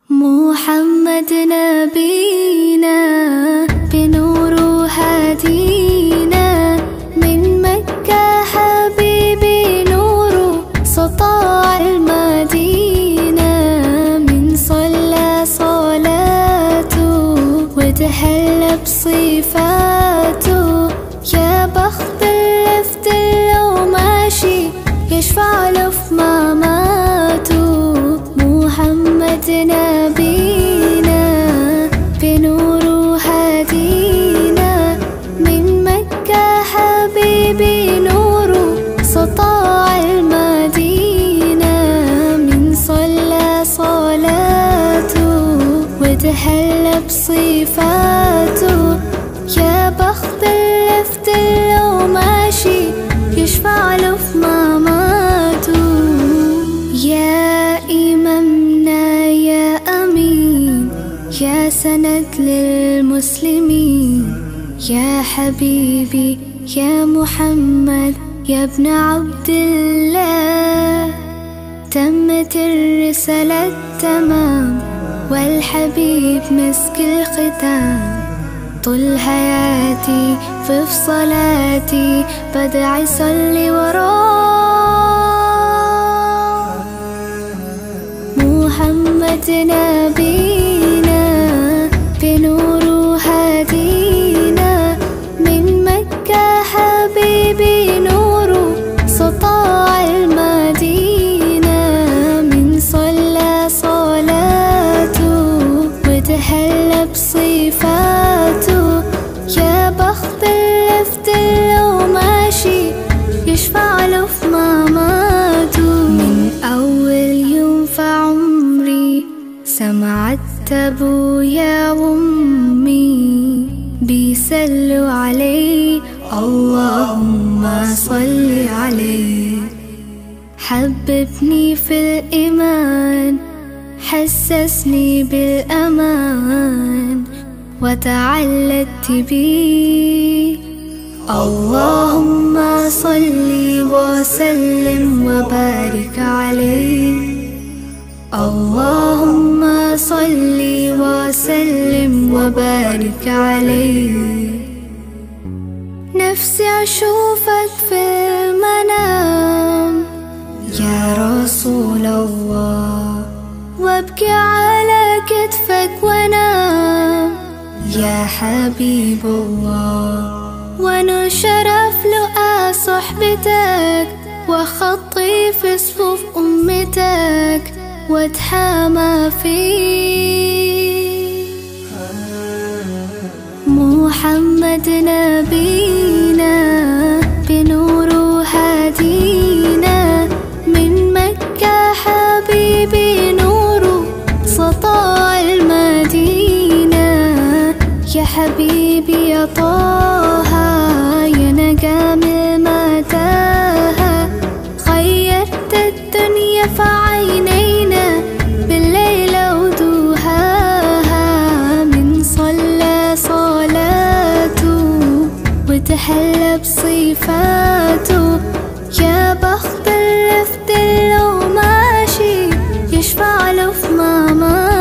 محمد نبينا بنور هدينا من مكة حبيبي نور سطاع المدينة من صلى صلاته وتهلى بصفاته يا بخت اللي في لو ماشي يشفع له في مماته محمد نبينا بنور هدينا من مكة حبيبي نور سطاع المدينة من صلى صلاته وتهلى بصفاته يا بخت اللي في لو ماشي يشفع له في مماته يا إمامنا يا أمين يا سند للمسلمين يا حبيبي يا محمد يا ابن عبد الله تمت الرسالة تمام والحبيب مسك الختام طول حياتي في صلاتي بدعي صلي وراه محمد نبينا بنور هدينا من مكة حبيبي نور سطاع المدينة من صلى صلاته وتهلى بصفاته يا بخت اللي في لو ماشي يشفع له في مماته من أول يوم في عمري سمعت أبويا وأمي بيسلوا علي اللهم صل عليه حببني في الإيمان حسسني بالأمان وتعلقت بيه اللهم صل وسلم وبارك عليه اللهم صل وسلم وبارك عليه نفسي أشوفك في المنام يا رسول الله وابكي على كتفك وانام يا حبيب الله وانا شرف لقى صحبتك وخطي في صفوف امتك واتحامى فيك محمد نبينا بنور هدينا من مكة حبيبي نور سطاع المدينة يا حبيبي يا طه يا نجم المتاهة خيرت الدنيا في عينينا بالليل ودوهاها من صلى صلاته وتحلى بصفاته يا بخت اللي في لو ماشي يشفع له في ماما